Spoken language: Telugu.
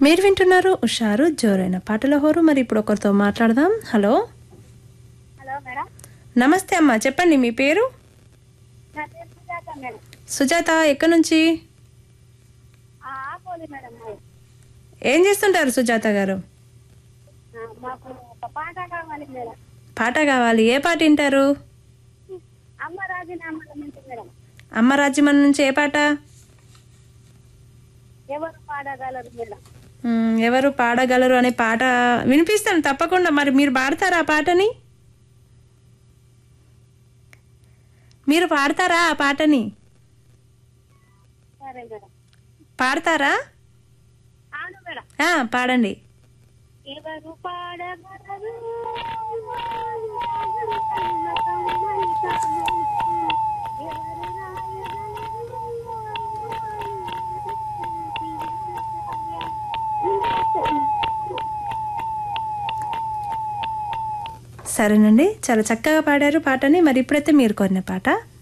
మీరు వింటున్నారు ఉషారు జోరైన పాటల హోరు మరి ఇప్పుడు ఒకరితో మాట్లాడదాం హలో హలో మేడం నమస్తే అమ్మా చెప్పండి మీ పేరు నా పేరు సుజాత మేడం సుజాత ఎక్కడి నుంచి ఆ, ఆపోలి మేడం మాది. ఏం చేస్తుంటారు సుజాత గారు ఆ, మాకు ఒక పాట కావాలి మేడం పాట కావాలి ఏ పాట వింటారు అమ్మ రాజీనామాల నుంచి మేడం అమ్మ రాజ్యమన్ నుంచి ఏ పాట ఎవరు పాడగలరు మేడం మ్, ఎవరు పాడగలరు అనే పాట వినిపిస్తాను తప్పకుండా మరి మీరు పాడతారా ఆ పాటని మీరు పాడతారా ఆ పాటని సరే మేడం పాడతారా అవును మేడం ఆ, పాడండి ఎవరు పాడగలరు ఎవరు రాయగలరు? సరేనండి చాలా చక్కగా పాడారు పాటని మరి ఇప్పుడైతే మీరు కొన్న పాట